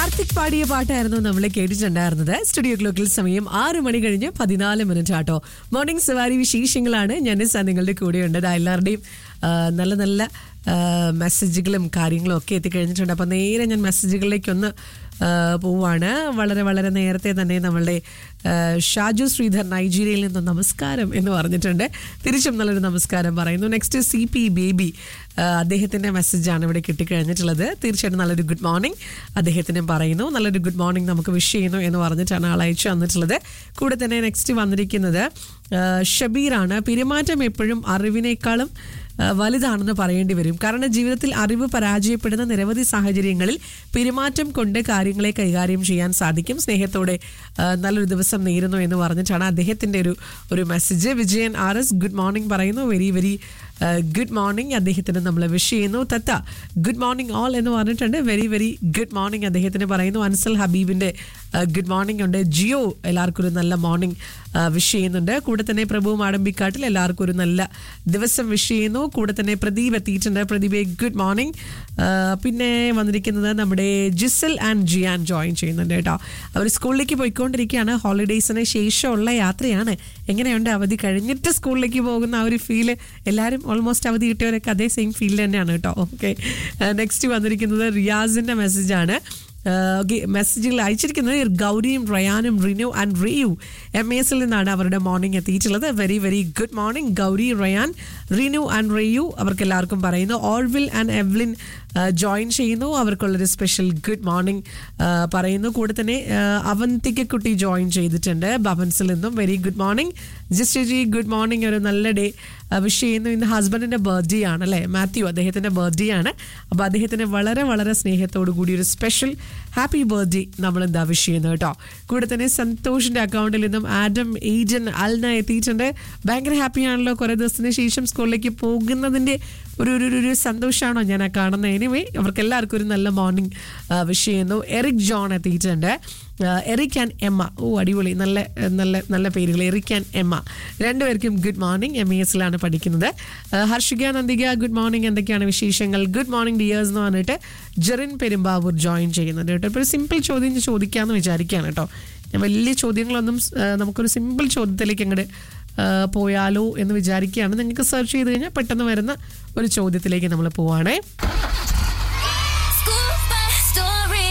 കാർത്തിക് പാടിയ പാട്ടായിരുന്നു നമ്മൾ കേട്ടിട്ടുണ്ടായിരുന്നത് സ്റ്റുഡിയോ ക്ലോക്കിൽ സമയം ആറ് മണി കഴിഞ്ഞ് പതിനാല് മിനിറ്റ് ആട്ടോ മോർണിംഗ് സവാരി വിശേഷങ്ങളാണ് ഞാൻ സാർ നിങ്ങളുടെ കൂടെയുണ്ട് ദാ എല്ലാവരുടെയും ആ, നല്ല നല്ല ആ, മെസ്സേജുകളും കാര്യങ്ങളും ഒക്കെ എത്തിക്കഴിഞ്ഞിട്ടുണ്ട് അപ്പം നേരെ ഞാൻ മെസ്സേജുകളിലേക്കൊന്ന് ആ, പോവാണ് വളരെ വളരെ നേരത്തെ തന്നെ നമ്മളുടെ ആ, ഷാജു ശ്രീധർ നൈജീരിയയിൽ നിന്ന് നമസ്കാരം എന്ന് പറഞ്ഞിട്ടുണ്ട് തിരിച്ചും നല്ലൊരു നമസ്കാരം പറയുന്നു നെക്സ്റ്റ് സി പി ബേബി ആ, അദ്ദേഹത്തിന്റെ മെസ്സേജാണ് ഇവിടെ കിട്ടിക്കഴിഞ്ഞിട്ടുള്ളത് തീർച്ചയായിട്ടും നല്ലൊരു ഗുഡ് മോർണിംഗ് അദ്ദേഹത്തിനും പറയുന്നു നല്ലൊരു ഗുഡ് മോർണിംഗ് നമുക്ക് വിഷ് ചെയ്യുന്നു എന്ന് പറഞ്ഞിട്ടാണ് ആൾ അയച്ചു തന്നിട്ടുള്ളത് കൂടെ തന്നെ നെക്സ്റ്റ് വന്നിരിക്കുന്നത് ആ, ഷബീറാണ് പെരുമാറ്റം എപ്പോഴും അറിവിനേക്കാളും ആ, വലുതാണെന്ന് പറയേണ്ടി വരും കാരണം ജീവിതത്തിൽ അറിവ് പരാജയപ്പെടുന്ന നിരവധി സാഹചര്യങ്ങളിൽ പെരുമാറ്റം കൊണ്ട് കാര്യങ്ങളെ കൈകാര്യം ചെയ്യാൻ സാധിക്കും സ്നേഹത്തോടെ ആ, നല്ലൊരു ദിവസം നേരുന്നു എന്ന് പറഞ്ഞിട്ടാണ് അദ്ദേഹത്തിന്റെ ഒരു ഒരു message Vijayan R S good morning പറയുന്നു വെരി വെരി ഗുഡ് മോർണിംഗ് അദ്ദേഹത്തിന് നമ്മൾ വിഷ് ചെയ്യുന്നു തത്ത ഗുഡ് മോർണിംഗ് ഓൾ എന്ന് പറഞ്ഞിട്ടുണ്ട് വെരി വെരി ഗുഡ് മോർണിംഗ് അദ്ദേഹത്തിന് പറയുന്നു അൻസൽ ഹബീബിന്റെ ഗുഡ് മോർണിംഗ് ഉണ്ട് ജിയോ എല്ലാവർക്കും ഒരു നല്ല മോർണിംഗ് വിഷ് ചെയ്യുന്നുണ്ട് കൂടെ തന്നെ പ്രഭു മാടമ്പിക്കാട്ടിൽ എല്ലാവർക്കും ഒരു നല്ല ദിവസം വിഷ് ചെയ്യുന്നു കൂടെ തന്നെ പ്രദീപ് എത്തിയിട്ടുണ്ട് പ്രദീപെ ഗുഡ് മോർണിംഗ് പിന്നെ വന്നിരിക്കുന്നത് നമ്മുടെ ജിസൽ ആൻഡ് ജിയാൻ ജോയിൻ ചെയ്യുന്നുണ്ട് കേട്ടോ അവർ സ്കൂളിലേക്ക് പോയിക്കൊണ്ടിരിക്കുകയാണ് ഹോളിഡേയ്സിന് ശേഷമുള്ള യാത്രയാണ് എങ്ങനെയുണ്ട് അവധി കഴിഞ്ഞിട്ട് സ്കൂളിലേക്ക് പോകുന്ന ആ ഒരു ഫീല് എല്ലാവരും ഓൾമോസ്റ്റ് അവധി കിട്ടിയവരൊക്കെ അതേ സെയിം ഫീൽ തന്നെയാണ് കേട്ടോ ഓക്കെ നെക്സ്റ്റ് വന്നിരിക്കുന്നത് റിയാസിന്റെ മെസ്സേജാണ് ഓക്കെ മെസ്സേജുകൾ അയച്ചിരിക്കുന്നത് ഗൗരിയും റയാനും റിനു ആൻഡ് റിയു എം എസിൽ നിന്നാണ് അവരുടെ മോർണിംഗ് എത്തിയിട്ടുള്ളത് very very good morning Gauri Rayan Rinu and Riyu അവർക്ക് എല്ലാവർക്കും പറയുന്നു ഓൾവിൽ ആൻഡ് എവ്ലിൻ ജോയിൻ ചെയ്യുന്നു അവർക്കുള്ളൊരു സ്പെഷ്യൽ ഗുഡ് മോർണിംഗ് പറയുന്നു കൂടെ തന്നെ ആ, അവന്തിക കുട്ടി ജോയിൻ ചെയ്തിട്ടുണ്ട് ഭവൻസിൽ നിന്നും very good morning just G good morning ഒരു നല്ല ഡേ വിഷ് ചെയ്യുന്നു ഇന്ന് ഹസ്ബൻഡിന്റെ ബർത്ത്ഡേ ആണ് അല്ലേ മാത്യു അദ്ദേഹത്തിന്റെ ബർത്ത്ഡേ ആണ് അപ്പോൾ അദ്ദേഹത്തിന് വളരെ വളരെ സ്നേഹത്തോടു കൂടി ഒരു സ്പെഷ്യൽ ഹാപ്പി ബർത്ത്ഡേ നമ്മൾ എന്താ വിഷ് ചെയ്യുന്നു കേട്ടോ കൂടെ തന്നെ സന്തോഷിന്റെ അക്കൗണ്ടിൽ നിന്നും ആഡം ഏജൻ അൽന എത്തിയിട്ടുണ്ട് ഭയങ്കര ഹാപ്പിയാണല്ലോ കുറേ ദിവസത്തിന് ശേഷം സ്കൂളിലേക്ക് പോകുന്നതിന്റെ ഒരു ഒരു ഒരു- ഒരു സന്തോഷമാണോ ഞാൻ ആ കാണുന്നത് എനിവേ അവർക്ക് എല്ലാവർക്കും ഒരു നല്ല മോർണിംഗ് വിഷ് ചെയ്യുന്നു എറിക് ജോൺ എത്തിയിട്ടുണ്ട് ആ, എറിക് ആൻഡ് എമ്മ ഓ അടിപൊളി നല്ല നല്ല നല്ല പേരുകൾ എറിക് ആൻഡ് എമ്മ രണ്ടുപേർക്കും ഗുഡ് മോർണിംഗ് എം ഇ എസിലാണ് പഠിക്കുന്നത് ആ, ഹർഷിക നന്ദിക ഗുഡ് മോർണിംഗ് എന്തൊക്കെയാണ് വിശേഷങ്ങൾ ഗുഡ് മോർണിംഗ് ഡിയേഴ്സ് എന്ന് പറഞ്ഞിട്ട് ജെറിൻ പെരുമ്പാവൂർ ജോയിൻ ചെയ്യുന്നുണ്ട് കേട്ടോ ഇപ്പോൾ ഒരു സിമ്പിൾ ചോദ്യം ചോദിക്കാമെന്ന് വിചാരിക്കുകയാണ് കേട്ടോ ഞാൻ വലിയ ചോദ്യങ്ങളൊന്നും ആ, നമുക്കൊരു സിമ്പിൾ ചോദ്യത്തിലേക്ക് അങ്ങോട്ട് പോയാലോ എന്ന് വിചാരിക്കുകയാണ് നിങ്ങൾക്ക് സെർച്ച് ചെയ്ത് കഴിഞ്ഞാൽ പെട്ടെന്ന് വരുന്ന ഒരു ചോദ്യത്തിലേക്ക് നമ്മൾ പോവാണേ School bus story.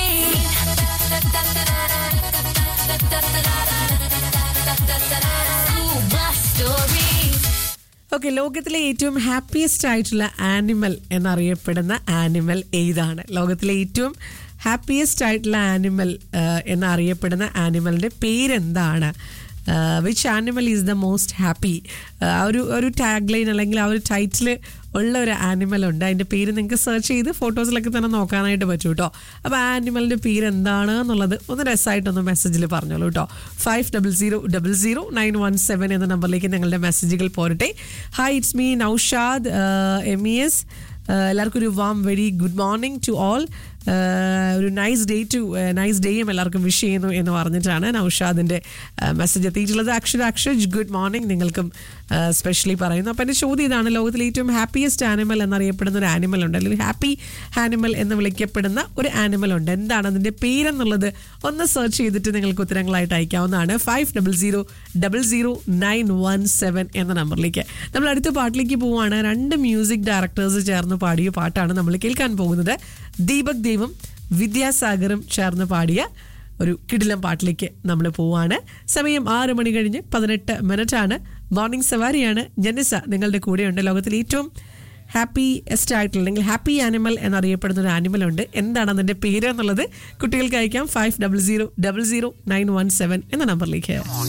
School bus story. Okay ലോകത്തിലെ ഏറ്റവും ഹാപ്പിയസ്റ്റ് ആയിട്ടുള്ള ആനിമൽ എന്നറിയപ്പെടുന്ന ആനിമൽ ഏതാണ് ലോകത്തിലെ ഏറ്റവും ഹാപ്പിയസ്റ്റ് ആയിട്ടുള്ള ആനിമൽ എന്നറിയപ്പെടുന്ന ആനിമലിന്റെ പേരെന്താണ് which animal is the most happy ആ ഒരു ഒരു ടാഗ് ലൈൻ അല്ലെങ്കിൽ ആ ഒരു ടൈറ്റിൽ ഉള്ള ഒരു ആനിമൽ ഉണ്ട് അതിൻ്റെ പേര് നിങ്ങൾക്ക് സെർച്ച് ചെയ്ത് ഫോട്ടോസിലൊക്കെ തന്നെ നോക്കാനായിട്ട് പറ്റും കേട്ടോ അപ്പോൾ ആ ആനിമലിൻ്റെ പേര് എന്താണ് എന്നുള്ളത് ഒന്ന് രസമായിട്ടൊന്ന് മെസ്സേജിൽ പറഞ്ഞോളൂ കേട്ടോ five double zero double zero nine one seven എന്ന നമ്പറിലേക്ക് നിങ്ങളുടെ മെസ്സേജുകൾ പോരട്ടെ hi it's me Naushad M E S എല്ലാവർക്കും ഒരു warm very good morning to all ഒരു നൈസ് ഡേ ടു നൈസ് ഡേയും എല്ലാവർക്കും വിഷ് ചെയ്യുന്നു എന്ന് പറഞ്ഞിട്ടാണ് നൌഷാദിൻ്റെ മെസ്സേജ് എത്തിയിട്ടുള്ളത് അക്ഷര അക്ഷജ് ഗുഡ് മോർണിംഗ് നിങ്ങൾക്കും സ്പെഷ്യലി പറയുന്നു അപ്പോൾ എൻ്റെ ചോദ്യം ഇതാണ് ലോകത്തിലെ ഏറ്റവും ഹാപ്പിയസ്റ്റ് ആനിമൽ എന്നറിയപ്പെടുന്ന ഒരു ആനിമൽ ഉണ്ട് അല്ലെങ്കിൽ ഹാപ്പി ആനിമൽ എന്ന് വിളിക്കപ്പെടുന്ന ഒരു ആനിമൽ ഉണ്ട് എന്താണ് അതിൻ്റെ പേരെന്നുള്ളത് ഒന്ന് സെർച്ച് ചെയ്തിട്ട് നിങ്ങൾക്ക് ഉത്തരങ്ങളായിട്ട് അയക്കാവുന്നതാണ് five double zero double zero nine one seven എന്ന നമ്പറിലേക്ക് നമ്മൾ അടുത്ത പാട്ടിലേക്ക് പോവുകയാണ് രണ്ട് മ്യൂസിക് ഡയറക്ടേഴ്സ് ചേർന്ന് പാടിയ പാട്ടാണ് നമ്മൾ കേൾക്കാൻ പോകുന്നത് ദീപക് ദേവും വിദ്യാസാഗറും ചേർന്ന് പാടിയ ഒരു കിടിലം പാട്ടിലേക്ക് നമ്മൾ പോവാണ് സമയം ആറ് മണി കഴിഞ്ഞ് പതിനെട്ട് മിനിറ്റ് ആണ് മോർണിംഗ് സവാരിയാണ് ജനിസ നിങ്ങളുടെ കൂടെയുണ്ട് ലോകത്തിലെ ഏറ്റവും ഹാപ്പിയസ്റ്റ് ആയിട്ടുള്ള അല്ലെങ്കിൽ ഹാപ്പി ആനിമൽ എന്നറിയപ്പെടുന്ന ഒരു ആനിമൽ ഉണ്ട് എന്താണ് അതിന്റെ പേര് എന്നുള്ളത് കുട്ടികൾക്ക് അയക്കാം five double zero double zero nine one seven എന്ന നമ്പറിലേക്ക്